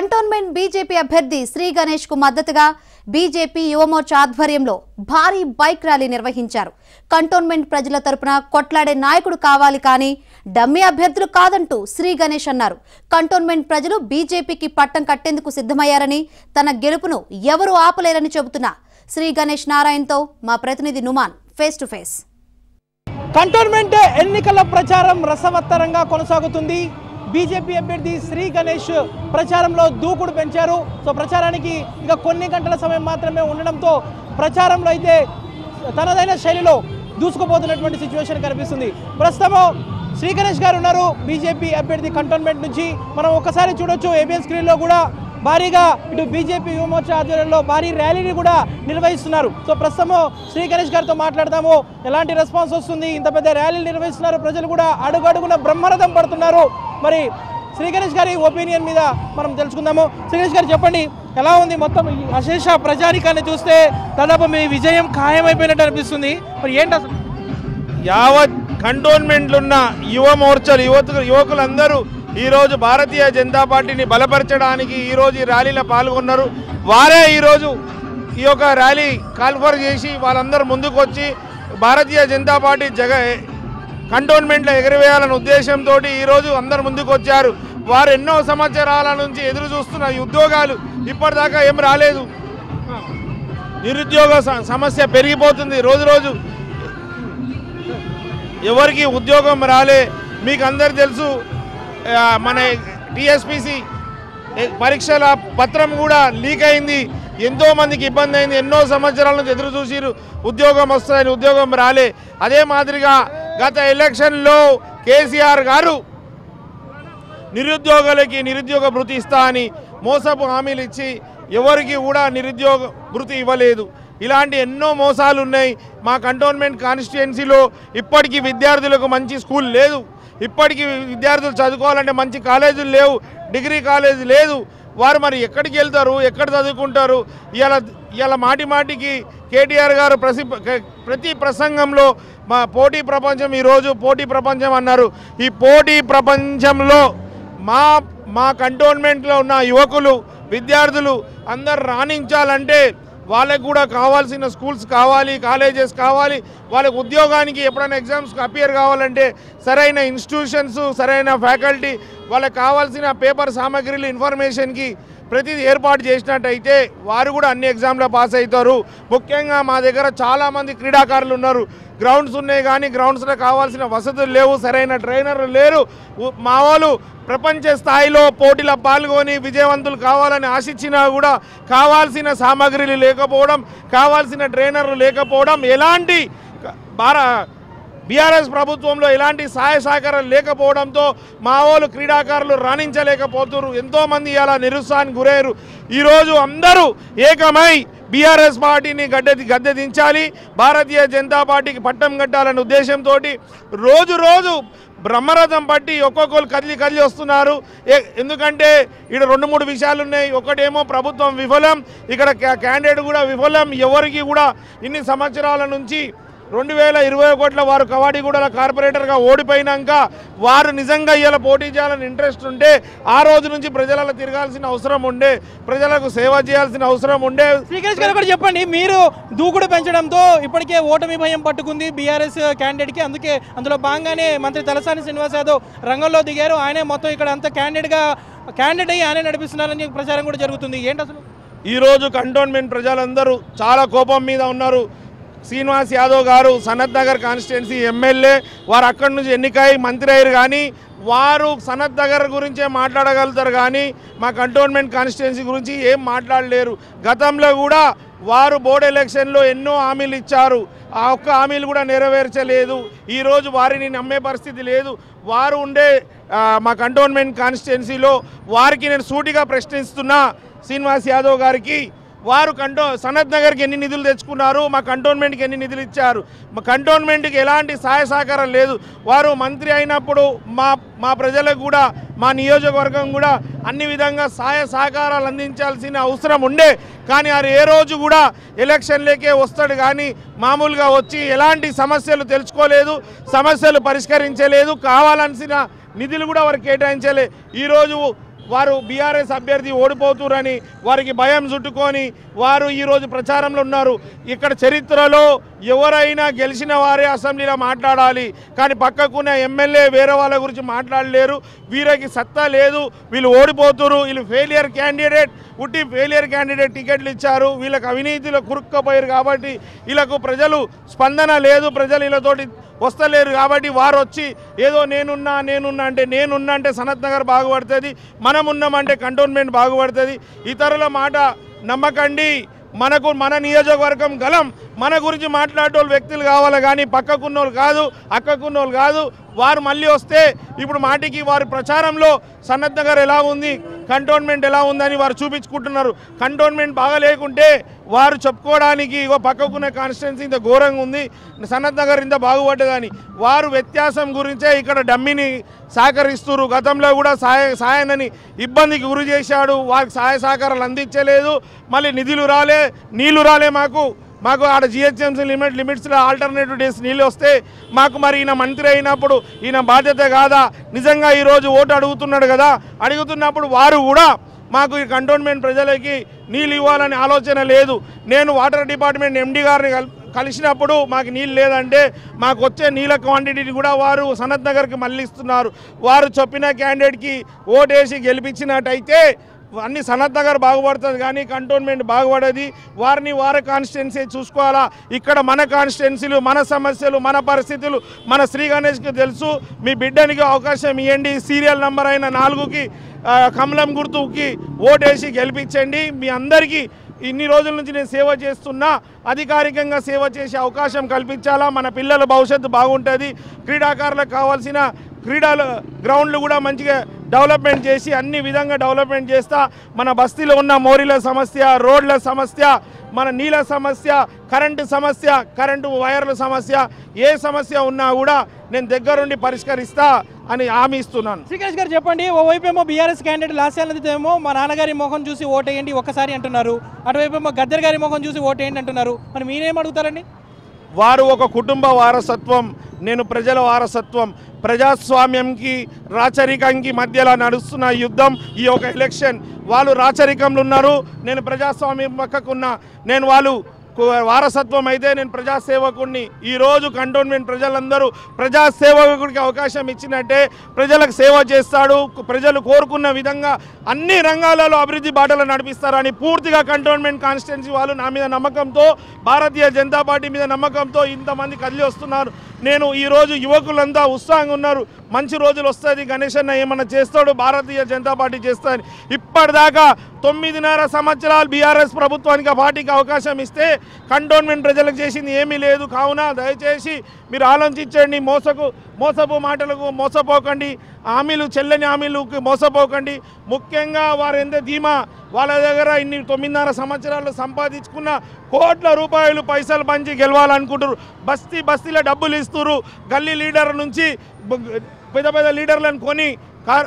cantonment BJP అభ్యర్థి శ్రీ గణేష్ కు మద్దతుగా బీజేపీ యువమోర్చా ఆధ్వర్యంలో భారీ బైక్ ర్యాలీ నిర్వహించారు కంటోన్మెంట్ ప్రజల తరపున కొట్లాడే నాయకుడు కావాలి కానీ డమ్మీ అభ్యర్థులు కాదంటూ శ్రీ గణేష్ అన్నారు కంటోన్మెంట్ ప్రజలు బీజేపీకి పట్టం కట్టేందుకు సిద్ధమయ్యారని తన గెలుపును ఎవరూ ఆపలేరని చెబుతున్న శ్రీ గణేష్ నారాయణ్తో మా ప్రతినిధి Numan face to face cantonment ఎన్నికల ప్రచారం రసవత్తరంగా కొనసాగుతుంది బీజేపీ అభ్యర్థి శ్రీ గణేష్ ప్రచారంలో దూకుడు పెంచారు సో ప్రచారానికి ఇక కొన్ని గంటల సమయం మాత్రమే ఉండడంతో ప్రచారంలో అయితే తనదైన శైలిలో దూసుకుపోతున్నటువంటి సిచ్యువేషన్ కనిపిస్తుంది ప్రస్తుతము శ్రీ గణేష్ గారు ఉన్నారు బీజేపీ అభ్యర్థి కంటోన్మెంట్ నుంచి మనం ఒకసారి చూడొచ్చు ఏబిఎన్ స్క్రీన్లో కూడా భారీగా ఇటు బీజేపీ యువమోర్చా ఆధ్వర్యంలో భారీ ర్యాలీని కూడా నిర్వహిస్తున్నారు సో ప్రస్తుతము శ్రీ గణేష్ గారితో మాట్లాడదాము ఎలాంటి రెస్పాన్స్ వస్తుంది ఇంత పెద్ద ర్యాలీలు నిర్వహిస్తున్నారు ప్రజలు కూడా అడుగడుగున బ్రహ్మరథం పడుతున్నారు మరి శ్రీ గణేష్ గారి ఒపీనియన్ మీద మనం తెలుసుకుందాము శ్రీ గణేష్ గారు చెప్పండి ఎలా ఉంది మొత్తం ఈ అశేష ప్రజానికాన్ని చూస్తే దాదాపు మీ విజయం ఖాయమైపోయినట్టు అనిపిస్తుంది మరి ఏంటి అసలు యావత్ కంటోన్మెంట్లు ఉన్న యువ మోర్చలు యువత యువకులందరూ ఈరోజు భారతీయ జనతా పార్టీని బలపరచడానికి ఈరోజు ఈ ర్యాలీలో పాల్గొన్నారు వారే ఈరోజు ఈ యొక్క ర్యాలీ కాల్ఫర్ చేసి వాళ్ళందరూ ముందుకు వచ్చి భారతీయ జనతా పార్టీ జగ కంటోన్మెంట్లో ఎగరవేయాలనే ఉద్దేశంతో ఈరోజు అందరు ముందుకు వచ్చారు వారు ఎన్నో సంవత్సరాల నుంచి ఎదురు చూస్తున్న ఈ ఉద్యోగాలు ఇప్పటిదాకా ఏం రాలేదు నిరుద్యోగ స- సమస్య పెరిగిపోతుంది రోజు రోజు ఎవరికి ఉద్యోగం రాలే మీకు అందరు తెలుసు ఆ, మన టిఎస్పిసి పరీక్షల పత్రం కూడా లీక్ అయింది ఎంతో మందికి ఇబ్బంది అయింది ఎన్నో సంవత్సరాల నుంచి ఎదురు చూసిరు ఉద్యోగం వస్తుందని ఉద్యోగం రాలే అదే మాదిరిగా గత ఎలక్షన్లో కేసీఆర్ గారు నిరుద్యోగులకి నిరుద్యోగ భృతి ఇస్తా అని మోసపు హామీలు ఇచ్చి ఎవరికి కూడా నిరుద్యోగ భృతి ఇవ్వలేదు ఇలాంటి ఎన్నో మోసాలు ఉన్నాయి మా కంటోన్మెంట్ కాన్స్టిట్యుయెన్సీలో ఇప్పటికీ విద్యార్థులకు మంచి స్కూల్ లేదు ఇప్పటికీ విద్యార్థులు చదువుకోవాలంటే మంచి కాలేజీలు లేవు డిగ్రీ కాలేజీ లేదు వారు మరి ఎక్కడికి వెళ్తారు ఎక్కడ చదువుకుంటారు ఇవాళ ఇవాళ మాటి మాటికి కేటీఆర్ గారు ప్రసి ప్రతి ప్రసంగంలో మా పోటీ ప్రపంచం ఈరోజు పోటీ ప్రపంచం అన్నారు ఈ పోటీ ప్రపంచంలో మా మా కంటోన్మెంట్లో ఉన్న యువకులు విద్యార్థులు అందరు రాణించాలంటే వాళ్ళకు కూడా కావాల్సిన స్కూల్స్ కావాలి కాలేజెస్ కావాలి వాళ్ళకి ఉద్యోగానికి ఎప్పుడైనా ఎగ్జామ్స్కి అపియర్ కావాలంటే సరైన ఇన్స్టిట్యూషన్స్ సరైన ఫ్యాకల్టీ వాళ్ళకి కావాల్సిన పేపర్ సామాగ్రిలు ఇన్ఫర్మేషన్కి ప్రతిదీ ఏర్పాటు చేసినట్టయితే వారు కూడా అన్ని ఎగ్జామ్లో పాస్ అవుతారు ముఖ్యంగా మా దగ్గర చాలామంది క్రీడాకారులు ఉన్నారు గ్రౌండ్స్ ఉన్నాయి కానీ గ్రౌండ్స్లో కావాల్సిన వసతులు లేవు సరైన ట్రైనర్లు లేరు ఉ- మా వాళ్ళు ప్రపంచ స్థాయిలో పోటీలో పాల్గొని విజయవంతులు కావాలని ఆశించినా కూడా కావాల్సిన సామాగ్రిలు లేకపోవడం కావాల్సిన ట్రైనర్లు లేకపోవడం ఎలాంటి క- భార బీఆర్ఎస్ ప్రభుత్వంలో ఎలాంటి సహాయ సహకారాలు లేకపోవడంతో మా వాళ్ళు క్రీడాకారులు రాణించలేకపోతున్నారు ఎంతోమంది ఇలా నిరుత్సాహానికి గురయ్యారు ఈరోజు అందరూ ఏకమై బీఆర్ఎస్ పార్టీని గద్దె గద్దె దించాలి భారతీయ జనతా పార్టీకి పట్టం కట్టాలనే ఉద్దేశంతో రోజు రోజు బ్రహ్మరథం పట్టి ఒక్కొక్కరు కదిలి కదిలి వస్తున్నారు ఏ- ఎందుకంటే ఇక్కడ రెండు మూడు విషయాలు ఉన్నాయి ఒకటేమో ప్రభుత్వం విఫలం ఇక్కడ క్యా- క్యాండిడేట్ కూడా విఫలం ఎవరికి కూడా ఇన్ని సంవత్సరాల నుంచి రెండు వేల ఇరవై ఒకటిలో వారు కవాడిగూడల కార్పొరేటర్గా ఓడిపోయినాక వారు నిజంగా ఇలా పోటీ చేయాలని ఇంట్రెస్ట్ ఉంటే ఆ రోజు నుంచి ప్రజలలో తిరగాల్సిన అవసరం ఉండే ప్రజలకు సేవ చేయాల్సిన అవసరం ఉండే శ్రీకృష్ణ గారు కూడా చెప్పండి మీరు దూకుడు పెంచడంతో ఇప్పటికే ఓటమి భయం పట్టుకుంది బీఆర్ఎస్ క్యాండిడేట్కి అందుకే అందులో భాగంగానే మంత్రి తలసాని శ్రీనివాస్ యాదవ్ రంగంలో దిగారు ఆయనే మొత్తం ఇక్కడ అంతా క్యాండిడేట్గా క్యాండిడేట్ అయ్యి ఆయనే నడిపిస్తున్నారని ప్రచారం కూడా జరుగుతుంది ఏంటి అసలు ఈరోజు కంటోన్మెంట్ ప్రజలందరూ చాలా కోపం మీద ఉన్నారు శ్రీనివాస్ యాదవ్ గారు సనత్ నగర్ కాన్స్టిట్యున్సీ ఎమ్మెల్యే వారు అక్కడి నుంచి ఎన్నికై మంత్రి అయ్యారు కానీ వారు సనత్ నగర్ గురించే మాట్లాడగలుగుతారు కానీ మా కంటోన్మెంట్ కాన్స్టిట్యున్సీ గురించి ఏం మాట్లాడలేరు గతంలో కూడా వారు బోర్డు ఎలక్షన్లో ఎన్నో హామీలు ఇచ్చారు ఆ ఒక్క హామీలు కూడా నెరవేర్చలేదు ఈరోజు వారిని నమ్మే పరిస్థితి లేదు వారు ఉండే ఆ, మా కంటోన్మెంట్ కాన్స్టిట్యున్సీలో వారికి నేను సూటిగా ప్రశ్నిస్తున్నా శ్రీనివాస్ యాదవ్ గారికి వారు కంటో సనత్ నగర్కి ఎన్ని నిధులు తెచ్చుకున్నారు మా కంటోన్మెంట్కి ఎన్ని నిధులు ఇచ్చారు మా కంటోన్మెంట్కి ఎలాంటి సహాయ సహకారం లేదు వారు మంత్రి అయినప్పుడు మా మా ప్రజలకు కూడా మా నియోజకవర్గం కూడా అన్ని విధంగా సహాయ సహకారాలు అందించాల్సిన అవసరం ఉండే కానీ వారు ఏ రోజు కూడా ఎలక్షన్లకే వస్తాడు కానీ మామూలుగా వచ్చి ఎలాంటి సమస్యలు తెలుసుకోలేదు సమస్యలు పరిష్కరించలేదు కావాల్సిన నిధులు కూడా వారు కేటాయించలే ఈరోజు వారు బీఆర్ఎస్ అభ్యర్థి ఓడిపోతురని వారికి భయం చుట్టుకొని వారు ఈరోజు ప్రచారంలో ఉన్నారు ఇక్కడ చరిత్రలో ఎవరైనా గెలిచిన వారే అసెంబ్లీలో మాట్లాడాలి కానీ పక్కకున్న ఎమ్మెల్యే వేరే వాళ్ళ గురించి మాట్లాడలేరు వీరికి సత్తా లేదు వీళ్ళు ఓడిపోతురు వీళ్ళు ఫెయిలియర్ క్యాండిడేట్ ఉట్టి ఫెయిలియర్ క్యాండిడేట్ టికెట్లు ఇచ్చారు వీళ్ళకి అవినీతిలో కురుక్కపోయారు కాబట్టి వీళ్ళకు ప్రజలు స్పందన లేదు ప్రజలు వీళ్ళతోటి వస్తలేరు కాబట్టి వారు వచ్చి ఏదో నేనున్నా నేనున్నా అంటే నేనున్నా అంటే సనత్ నగర్ బాగుపడుతుంది మనం ఉన్నామంటే కంటోన్మెంట్ బాగుపడుతుంది ఇతరుల మాట నమ్మకండి మనకు మన నియోజకవర్గం గలం మన గురించి మాట్లాడేటోళ్ళు వ్యక్తులు కావాలి కానీ పక్కకున్నోళ్ళు కాదు అక్కకున్నోళ్ళు కాదు వారు మళ్ళీ వస్తే ఇప్పుడు మాటికి వారి ప్రచారంలో సనత్ నగర్ ఎలా ఉంది కంటోన్మెంట్ ఎలా ఉందని వారు చూపించుకుంటున్నారు కంటోన్మెంట్ బాగా లేకుంటే వారు చెప్పుకోవడానికి ఇగో పక్కకున్న కాన్స్టిట్యున్సీ ఇంత ఘోరంగా ఉంది సనత్ నగర్ ఇంత బాగుపడ్డదని వారు వ్యత్యాసం గురించే ఇక్కడ డమ్మిని సహకరిస్తున్నారు గతంలో కూడా సాయ సాయనని ఇబ్బందికి గురి చేశాడు వారికి సహాయ సహకారాలు అందించలేదు మళ్ళీ నిధులు రాలే నీళ్లు రాలే మాకు మాకు ఆడ జిహెచ్ఎంసీ లిమిట్ లిమిట్స్లో ఆల్టర్నేటివ్ డేస్ నీళ్ళు వస్తే మాకు మరి ఈయన మంత్రి అయినప్పుడు ఈయన బాధ్యత కాదా నిజంగా ఈరోజు ఓటు అడుగుతున్నాడు కదా అడుగుతున్నప్పుడు వారు కూడా మాకు ఈ కంటోన్మెంట్ ప్రజలకి నీళ్ళు ఇవ్వాలని ఆలోచన లేదు నేను వాటర్ డిపార్ట్మెంట్ ఎండి గారిని కల్ కలిసినప్పుడు మాకు నీళ్ళు లేదంటే మాకు వచ్చే నీళ్ళ క్వాంటిటీని కూడా వారు సనత్ నగర్కి మళ్ళిస్తున్నారు వారు చెప్పిన క్యాండిడేట్కి ఓటేసి గెలిపించినట్టయితే అన్ని సనత్ నగర్ బాగుపడుతుంది కానీ కంటోన్మెంట్ బాగుపడేది వారిని వారి కాన్స్టిట్యున్సీ చూసుకోవాలా ఇక్కడ మన కాన్స్టిట్యున్సీలు మన సమస్యలు మన పరిస్థితులు మన శ్రీ గణేష్కి తెలుసు మీ బిడ్డనికి అవకాశం ఇవ్వండి సీరియల్ నంబర్ అయిన నాలుగుకి ఆ, కమలం గుర్తుకి ఓటేసి గెలిపించండి మీ అందరికీ ఇన్ని రోజుల నుంచి నేను సేవ చేస్తున్నా అధికారికంగా సేవ చేసే అవకాశం కల్పించాలా మన పిల్లల భవిష్యత్తు బాగుంటుంది క్రీడాకారులకు కావాల్సిన క్రీడల గ్రౌండ్లు కూడా మంచిగా డెవలప్మెంట్ చేసి అన్ని విధంగా డెవలప్మెంట్ చేస్తా మన బస్తీలో ఉన్న మోరీల సమస్య రోడ్ల సమస్య మన నీళ్ళ సమస్య కరెంటు సమస్య కరెంటు వైర్ల సమస్య ఏ సమస్య ఉన్నా కూడా నేను దగ్గరుండి పరిష్కరిస్తా అని హామీ ఇస్తున్నాను శ్రీకాష్ గారు చెప్పండి ఓవైపు ఏమో బీఆర్ఎస్ క్యాండిడేట్ లాస్యాలది ఏమో మా నాన్నగారి ముఖం చూసి ఓటేయండి ఒక్కసారి అంటున్నారు అటువైపు ఏమో గద్దర్ గారి ముఖం చూసి ఓటేయండి అంటున్నారు మరి మీరేం అడుగుతారండి వారు ఒక కుటుంబ వారసత్వం నేను ప్రజల వారసత్వం ప్రజాస్వామ్యంకి రాచరికంకి మధ్యలో నడుస్తున్న యుద్ధం ఈ యొక్క ఎలక్షన్ వాళ్ళు రాచరికంలో ఉన్నారు నేను ప్రజాస్వామ్యం పక్కకున్నా నేను వాళ్ళు కు- వారసత్వం అయితే నేను ప్రజాసేవకుడిని ఈరోజు కంటోన్మెంట్ ప్రజలందరూ ప్రజాసేవకుడికి అవకాశం ఇచ్చినట్టే ప్రజలకు సేవ చేస్తాడు ప్రజలు కోరుకున్న విధంగా అన్ని రంగాలలో అభివృద్ధి బాటలు నడిపిస్తారని పూర్తిగా కంటోన్మెంట్ కాన్స్టిట్యున్సీ వాళ్ళు నా మీద నమ్మకంతో భారతీయ జనతా పార్టీ మీద నమ్మకంతో ఇంతమంది కదిలి వస్తున్నారు నేను ఈరోజు యువకులంతా ఉత్సాహంగా ఉన్నారు మంచి రోజులు వస్తుంది గణేష్ అన్న ఏమన్నా చేస్తాడు భారతీయ జనతా పార్టీ చేస్తాడు ఇప్పటిదాకా తొమ్మిదిన్నర సంవత్సరాలు బీఆర్ఎస్ ప్రభుత్వానికి ఆ పార్టీకి అవకాశం ఇస్తే కంటోన్మెంట్ ప్రజలకు చేసింది ఏమీ లేదు కావున దయచేసి మీరు ఆలోచించండి మోసకు మోసపు మాటలకు మోసపోకండి హామీలు చెల్లని హామీలకు మోసపోకండి ముఖ్యంగా వారు ఎంత ధీమా వాళ్ళ దగ్గర ఇన్ని తొమ్మిదిన్నర సంవత్సరాలు సంపాదించుకున్న కోట్ల రూపాయలు పైసలు పంచి గెలవాలనుకుంటారు బస్తీ బస్తీలో డబ్బులు ఇస్తున్నారు గల్లీ లీడర్ నుంచి బ- పెద్ద పెద్ద లీడర్లను కొని కార్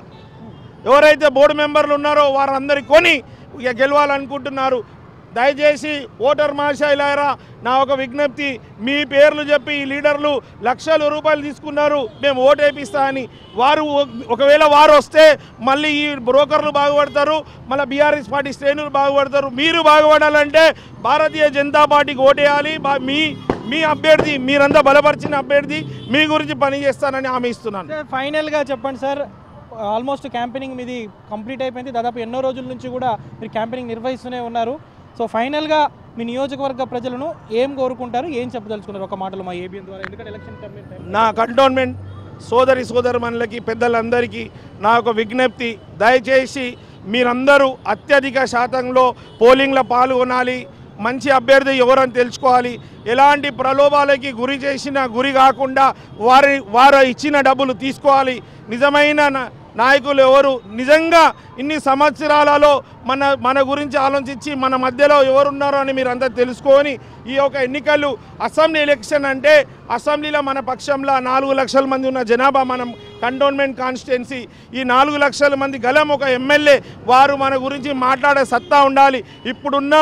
ఎవరైతే బోర్డు మెంబర్లు ఉన్నారో వారందరి కొని ఇక గెలవాలనుకుంటున్నారు దయచేసి ఓటర్ మహాశైలారా నా ఒక విజ్ఞప్తి మీ పేర్లు చెప్పి ఈ లీడర్లు లక్షల రూపాయలు తీసుకున్నారు మేము ఓటు వేపిస్తా అని వారు ఒ- ఒకవేళ వారు వస్తే మళ్ళీ ఈ బ్రోకర్లు బాగుపడతారు మళ్ళీ బీఆర్ఎస్ పార్టీ శ్రేణులు బాగుపడతారు మీరు బాగుపడాలంటే భారతీయ జనతా పార్టీకి ఓటేయాలి బా- మీ మీ అభ్యర్థి మీరంతా బలపరిచిన అభ్యర్థి మీ గురించి పనిచేస్తానని హామీ ఇస్తున్నాను సార్ ఫైనల్గా చెప్పండి సార్ ఆల్మోస్ట్ క్యాంపెయినింగ్ మీది కంప్లీట్ అయిపోయింది దాదాపు ఎన్నో రోజుల నుంచి కూడా మీరు క్యాంపెయినింగ్ నిర్వహిస్తూనే ఉన్నారు సో ఫైనల్గా మీ నియోజకవర్గ ప్రజలను ఏం కోరుకుంటారు ఏం చెప్పదలుచుకున్నారు ఒక మాటలో మా ఏబిఎన్ ద్వారా ఎందుకంటే ఎలక్షన్ టైం నా కంటోన్మెంట్ సోదరి సోదరుమణులకి పెద్దలందరికీ నా ఒక విజ్ఞప్తి దయచేసి మీరందరూ అత్యధిక శాతంలో పోలింగ్లో పాల్గొనాలి మంచి అభ్యర్థి ఎవరని తెలుసుకోవాలి ఎలాంటి ప్రలోభాలకి గురి చేసిన గురి కాకుండా వారి వారు ఇచ్చిన డబ్బులు తీసుకోవాలి నిజమైన నా- నాయకులు ఎవరు నిజంగా ఇన్ని సంవత్సరాలలో మన మన గురించి ఆలోచించి మన మధ్యలో ఎవరున్నారో అని మీరు అంతా తెలుసుకొని ఈ యొక్క ఎన్నికలు అసెంబ్లీ ఎలక్షన్ అంటే అసెంబ్లీలో మన పక్షంలో నాలుగు లక్షల మంది ఉన్న జనాభా మనం కంటోన్మెంట్ కాన్స్టిట్యున్సీ ఈ నాలుగు లక్షల మంది గలం ఒక ఎమ్మెల్యే వారు మన గురించి మాట్లాడే సత్తా ఉండాలి ఇప్పుడున్న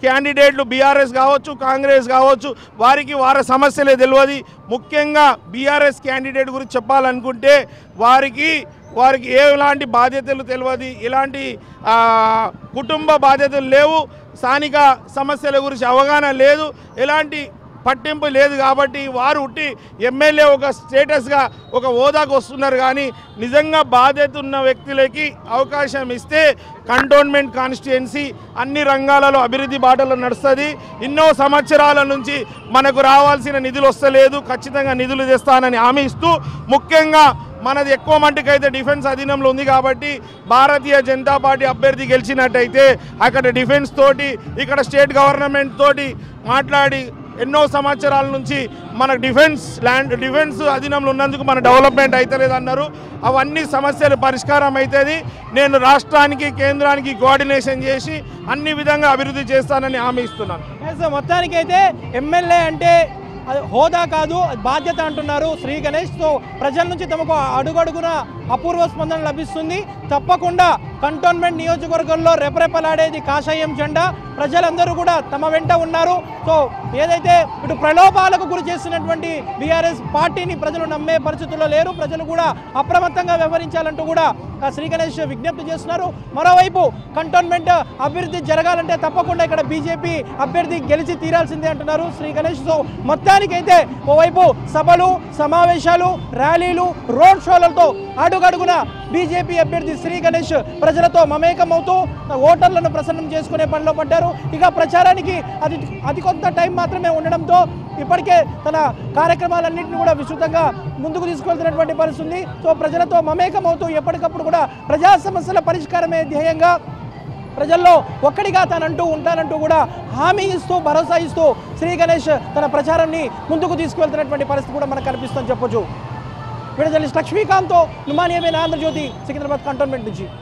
క్యాండిడేట్లు బీఆర్ఎస్ కావచ్చు కాంగ్రెస్ కావచ్చు వారికి వారి సమస్యలే తెలియదు ముఖ్యంగా బీఆర్ఎస్ క్యాండిడేట్ గురించి చెప్పాలనుకుంటే వారికి వారికి ఎలాంటి బాధ్యతలు తెలియదు ఇలాంటి ఆ, కుటుంబ బాధ్యతలు లేవు స్థానిక సమస్యల గురించి అవగాహన లేదు ఎలాంటి పట్టింపు లేదు కాబట్టి వారు ఉట్టి ఎమ్మెల్యే ఒక స్టేటస్గా ఒక హోదాకు వస్తున్నారు కానీ నిజంగా బాధ్యత ఉన్న వ్యక్తులకి అవకాశం ఇస్తే కంటోన్మెంట్ కాన్స్టిట్యుయెన్సీ అన్ని రంగాలలో అభివృద్ధి బాటలో నడుస్తుంది ఎన్నో సంవత్సరాల నుంచి మనకు రావాల్సిన నిధులు వస్తలేదు ఖచ్చితంగా నిధులు తెస్తానని హామీ ఇస్తూ ముఖ్యంగా మనది ఎక్కువ మట్టుకైతే డిఫెన్స్ అధీనంలో ఉంది కాబట్టి భారతీయ జనతా పార్టీ అభ్యర్థి గెలిచినట్టయితే అక్కడ డిఫెన్స్ తోటి ఇక్కడ స్టేట్ గవర్నమెంట్ తోటి మాట్లాడి ఎన్నో సంవత్సరాల నుంచి మన డిఫెన్స్ ల్యాండ్ డిఫెన్స్ అధీనంలో ఉన్నందుకు మన డెవలప్మెంట్ అవుతలేదు అన్నారు అవన్నీ సమస్యలు పరిష్కారం అవుతుంది నేను రాష్ట్రానికి కేంద్రానికి కోఆర్డినేషన్ చేసి అన్ని విధంగా అభివృద్ధి చేస్తానని హామీ ఇస్తున్నాను ఎస్, మొత్తానికైతే ఎమ్మెల్యే అంటే అది హోదా కాదు అది బాధ్యత అంటున్నారు శ్రీ గణేష్ సో ప్రజల నుంచి తమకు అడుగడుగున అపూర్వ స్పందన లభిస్తుంది తప్పకుండా కంటోన్మెంట్ నియోజకవర్గంలో రెపరెపలాడేది కాషాయం జెండా ప్రజలందరూ కూడా తమ వెంట ఉన్నారు సో ఏదైతే ఇటు ప్రలోభాలకు గురి చేస్తున్నటువంటి బీఆర్ఎస్ పార్టీని ప్రజలు నమ్మే పరిస్థితుల్లో లేరు ప్రజలు కూడా అప్రమత్తంగా వ్యవహరించాలంటూ కూడా ఆ శ్రీ గణేష్ విజ్ఞప్తి చేస్తున్నారు మరోవైపు కంటోన్మెంట్ అభివృద్ధి జరగాలంటే తప్పకుండా ఇక్కడ బీజేపీ అభ్యర్థి గెలిచి తీరాల్సిందే అంటున్నారు శ్రీ గణేష్ సో మొత్తానికైతే ఓవైపు సభలు సమావేశాలు ర్యాలీలు రోడ్ షోలతో అడుగడుగున బీజేపీ అభ్యర్థి శ్రీ గణేష్ ప్రజలతో మమేకమవుతూ ఓటర్లను ప్రసన్నం చేసుకునే పనిలో పడ్డారు ఇక ప్రచారానికి అది అతి కొంత టైం మాత్రమే ఉండడంతో ఇప్పటికే తన కార్యక్రమాలన్నింటినీ కూడా విస్తృతంగా ముందుకు తీసుకెళ్తున్నటువంటి పరిస్థితి ఉంది సో ప్రజలతో మమేకమవుతూ ఎప్పటికప్పుడు కూడా ప్రజా సమస్యల పరిష్కారమే ధ్యేయంగా ప్రజల్లో ఒక్కడిగా తానంటూ ఉంటానంటూ కూడా హామీ ఇస్తూ భరోసా ఇస్తూ శ్రీ గణేష్ తన ప్రచారాన్ని ముందుకు తీసుకువెళ్తున్నటువంటి పరిస్థితి కూడా మనకు కనిపిస్తుందని చెప్పొచ్చు వీడియో జర్నలిస్ట్ లక్ష్మీకాంత్తో నుమానియమైన ఆంధ్రజ్యోతి సికింద్రాబాద్ కంటోన్మెంట్ నుంచి